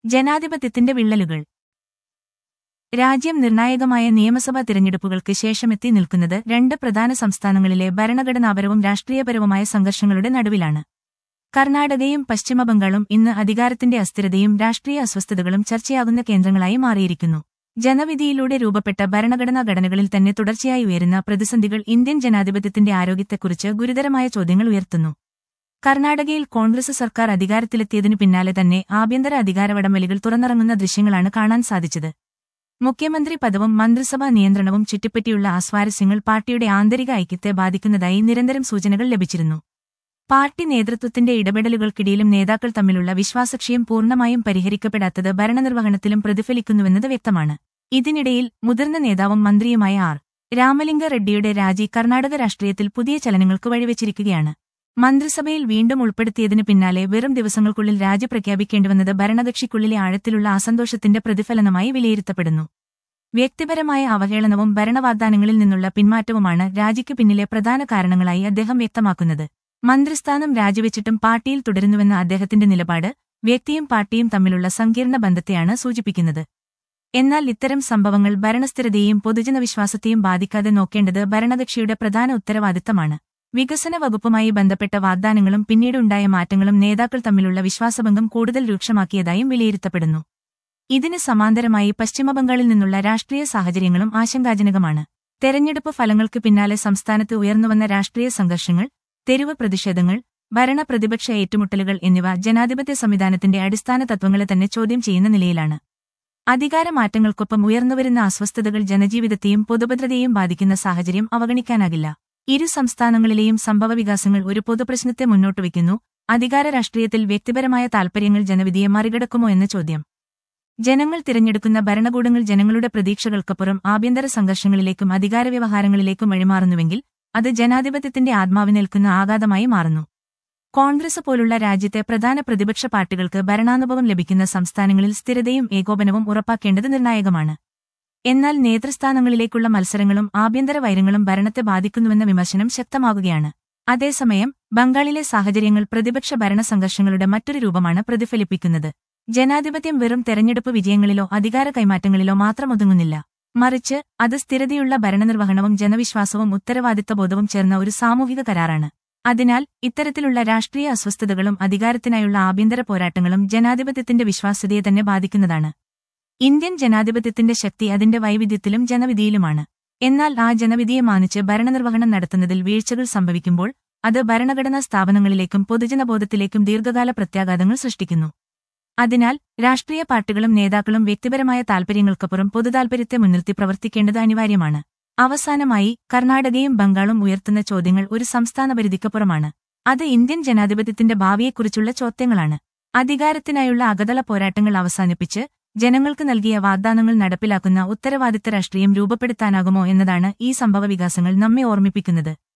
ജനാധിപത്യത്തിന്റെ വിള്ളലുകൾ രാജ്യം നിർണായകമായ നിയമസഭാ തിരഞ്ഞെടുപ്പുകൾക്ക് ശേഷമെത്തി നിൽക്കുന്നത് രണ്ട് പ്രധാന സംസ്ഥാനങ്ങളിലെ ഭരണഘടനാപരവും രാഷ്ട്രീയപരവുമായ സംഘർഷങ്ങളുടെ നടുവിലാണ് കർണാടകയും പശ്ചിമബംഗാളും ഇന്ന് അധികാരത്തിന്റെ അസ്ഥിരതയും രാഷ്ട്രീയ അസ്വസ്ഥതകളും ചർച്ചയാകുന്ന കേന്ദ്രങ്ങളായി മാറിയിരിക്കുന്നു ജനവിധിയിലൂടെ രൂപപ്പെട്ട ഭരണഘടനാ ഘടനകളിൽ തന്നെ തുടർച്ചയായി ഉയരുന്ന പ്രതിസന്ധികൾ ഇന്ത്യൻ ജനാധിപത്യത്തിന്റെ ആരോഗ്യത്തെക്കുറിച്ച് ഗുരുതരമായ ചോദ്യങ്ങൾ ഉയർത്തുന്നു കർണാടകയിൽ കോൺഗ്രസ് സർക്കാർ അധികാരത്തിലെത്തിയതിനു പിന്നാലെ തന്നെ ആഭ്യന്തര അധികാരവടംവലികൾ തുറന്നിറങ്ങുന്ന ദൃശ്യങ്ങളാണ് കാണാൻ സാധിച്ചത് മുഖ്യമന്ത്രി പദവും മന്ത്രിസഭാ നിയന്ത്രണവും ചുറ്റിപ്പറ്റിയുള്ള അസ്വാരസ്യങ്ങൾ പാർട്ടിയുടെ ആന്തരിക ഐക്യത്തെ ബാധിക്കുന്നതായി നിരന്തരം സൂചനകൾ ലഭിച്ചിരുന്നു പാർട്ടി നേതൃത്വത്തിന്റെ ഇടപെടലുകൾക്കിടയിലും നേതാക്കൾ തമ്മിലുള്ള വിശ്വാസക്ഷയം പൂർണ്ണമായും പരിഹരിക്കപ്പെടാത്തത് ഭരണനിർവഹണത്തിലും പ്രതിഫലിക്കുന്നുവെന്നത് വ്യക്തമാണ് ഇതിനിടയിൽ മുതിർന്ന നേതാവും മന്ത്രിയുമായ ആർ രാമലിംഗ റെഡ്ഡിയുടെ രാജി കർണാടക രാഷ്ട്രീയത്തിൽ പുതിയ ചലനങ്ങൾക്ക് വഴിവെച്ചിരിക്കുകയാണ് മന്ത്രിസഭയിൽ വീണ്ടും ഉൾപ്പെടുത്തിയതിനു പിന്നാലെ വെറും ദിവസങ്ങൾക്കുള്ളിൽ രാജി പ്രഖ്യാപിക്കേണ്ടിവന്നത് ഭരണകക്ഷിക്കുള്ളിലെ ആഴത്തിലുള്ള അസന്തോഷത്തിന്റെ പ്രതിഫലനമായി വിലയിരുത്തപ്പെടുന്നു വ്യക്തിപരമായ അവഹേളനവും ഭരണവാഗ്ദാനങ്ങളിൽ നിന്നുള്ള പിന്മാറ്റവുമാണ് രാജിക്ക് പിന്നിലെ പ്രധാന കാരണങ്ങളായി അദ്ദേഹം വ്യക്തമാക്കുന്നത് മന്ത്രിസ്ഥാനം രാജിവെച്ചിട്ടും പാർട്ടിയിൽ തുടരുന്നുവെന്ന അദ്ദേഹത്തിന്റെ നിലപാട് വ്യക്തിയും പാർട്ടിയും തമ്മിലുള്ള സങ്കീർണ ബന്ധത്തെയാണ് സൂചിപ്പിക്കുന്നത് എന്നാൽ ഇത്തരം സംഭവങ്ങൾ ഭരണസ്ഥിരതയെയും പൊതുജനവിശ്വാസത്തെയും ബാധിക്കാതെ നോക്കേണ്ടത് ഭരണകക്ഷിയുടെ പ്രധാന ഉത്തരവാദിത്തമാണ് വികസന വകുപ്പുമായി ബന്ധപ്പെട്ട വാഗ്ദാനങ്ങളും പിന്നീടുണ്ടായ മാറ്റങ്ങളും നേതാക്കൾ തമ്മിലുള്ള വിശ്വാസഭംഗം കൂടുതൽ രൂക്ഷമാക്കിയതായും വിലയിരുത്തപ്പെടുന്നു ഇതിന് സമാന്തരമായി പശ്ചിമബംഗാളിൽ നിന്നുള്ള രാഷ്ട്രീയ സാഹചര്യങ്ങളും ആശങ്കാജനകമാണ് തെരഞ്ഞെടുപ്പ് ഫലങ്ങൾക്ക് പിന്നാലെ സംസ്ഥാനത്ത് ഉയർന്നുവന്ന രാഷ്ട്രീയ സംഘർഷങ്ങൾ തെരുവ് പ്രതിഷേധങ്ങൾ ഭരണ പ്രതിപക്ഷ ഏറ്റുമുട്ടലുകൾ എന്നിവ ജനാധിപത്യ സംവിധാനത്തിന്റെ അടിസ്ഥാന തത്വങ്ങളെ തന്നെ ചോദ്യം ചെയ്യുന്ന നിലയിലാണ് അധികാരമാറ്റങ്ങൾക്കൊപ്പം ഉയർന്നുവരുന്ന അസ്വസ്ഥതകൾ ജനജീവിതത്തെയും പൊതുഭദ്രതയെയും ബാധിക്കുന്ന സാഹചര്യം അവഗണിക്കാനാകില്ല ഇരു സംസ്ഥാനങ്ങളിലെയും സംഭവവികാസങ്ങൾ ഒരു പൊതുപ്രശ്നത്തെ മുന്നോട്ടുവയ്ക്കുന്നു അധികാര രാഷ്ട്രീയത്തിൽ വ്യക്തിപരമായ താൽപര്യങ്ങൾ ജനവിധിയെ മറികടക്കുമോ എന്ന ചോദ്യം ജനങ്ങൾ തിരഞ്ഞെടുക്കുന്ന ഭരണകൂടങ്ങൾ ജനങ്ങളുടെ പ്രതീക്ഷകൾക്കപ്പുറം ആഭ്യന്തര സംഘർഷങ്ങളിലേക്കും അധികാരവ്യവഹാരങ്ങളിലേക്കും വഴിമാറുന്നുവെങ്കിൽ അത് ജനാധിപത്യത്തിന്റെ ആത്മാവിനേൽക്കുന്ന ആഘാതമായി മാറുന്നു കോൺഗ്രസ് പോലുള്ള രാജ്യത്തെ പ്രധാന പ്രതിപക്ഷ പാർട്ടികൾക്ക് ഭരണാനുഭവം ലഭിക്കുന്ന സംസ്ഥാനങ്ങളിൽ സ്ഥിരതയും ഏകോപനവും ഉറപ്പാക്കേണ്ടത് നിർണായകമാണ് എന്നാൽ നേതൃസ്ഥാനങ്ങളിലേക്കുള്ള മത്സരങ്ങളും ആഭ്യന്തര വൈരങ്ങളും ഭരണത്തെ ബാധിക്കുന്നുവെന്ന വിമർശനം ശക്തമാകുകയാണ് അതേസമയം ബംഗാളിലെ സാഹചര്യങ്ങൾ പ്രതിപക്ഷ ഭരണ സംഘർഷങ്ങളുടെ മറ്റൊരു രൂപമാണ് പ്രതിഫലിപ്പിക്കുന്നത് ജനാധിപത്യം വെറും തെരഞ്ഞെടുപ്പ് വിജയങ്ങളിലോ അധികാര കൈമാറ്റങ്ങളിലോ മാത്രം ഒതുങ്ങുന്നില്ല മറിച്ച് അത് സ്ഥിരതയുള്ള ഭരണനിർവഹണവും ജനവിശ്വാസവും ഉത്തരവാദിത്തബോധവും ചേർന്ന ഒരു സാമൂഹിക കരാറാണ് അതിനാൽ ഇത്തരത്തിലുള്ള രാഷ്ട്രീയ അസ്വസ്ഥതകളും അധികാരത്തിനായുള്ള ആഭ്യന്തര പോരാട്ടങ്ങളും ജനാധിപത്യത്തിന്റെ വിശ്വാസ്യതയെ തന്നെ ബാധിക്കുന്നതാണ് ഇന്ത്യൻ ജനാധിപത്യത്തിന്റെ ശക്തി അതിന്റെ വൈവിധ്യത്തിലും ജനവിധിയിലുമാണ് എന്നാൽ ആ ജനവിധിയെ മാനിച്ച് ഭരണനിർവഹണം നടത്തുന്നതിൽ വീഴ്ചകൾ സംഭവിക്കുമ്പോൾ അത് ഭരണഘടനാ സ്ഥാപനങ്ങളിലേക്കും പൊതുജനബോധത്തിലേക്കും ദീർഘകാല പ്രത്യാഘാതങ്ങൾ സൃഷ്ടിക്കുന്നു അതിനാൽ രാഷ്ട്രീയ പാർട്ടികളും നേതാക്കളും വ്യക്തിപരമായ താൽപര്യങ്ങൾക്കപ്പുറം പൊതുതാൽപര്യത്തെ മുൻനിർത്തി പ്രവർത്തിക്കേണ്ടത് അനിവാര്യമാണ് അവസാനമായി കർണാടകയും ബംഗാളും ഉയർത്തുന്ന ചോദ്യങ്ങൾ ഒരു സംസ്ഥാന പരിധിക്കപ്പുറമാണ് അത് ഇന്ത്യൻ ജനാധിപത്യത്തിന്റെ ഭാവിയെക്കുറിച്ചുള്ള ചോദ്യങ്ങളാണ് അധികാരത്തിനായുള്ള അകതള പോരാട്ടങ്ങൾ അവസാനിപ്പിച്ച് ജനങ്ങൾക്ക് നൽകിയ വാഗ്ദാനങ്ങൾ നടപ്പിലാക്കുന്ന ഉത്തരവാദിത്ത രാഷ്ട്രീയം രൂപപ്പെടുത്താനാകുമോ എന്നതാണ് ഈ സംഭവവികാസങ്ങൾ നമ്മെ ഓർമ്മിപ്പിക്കുന്നത്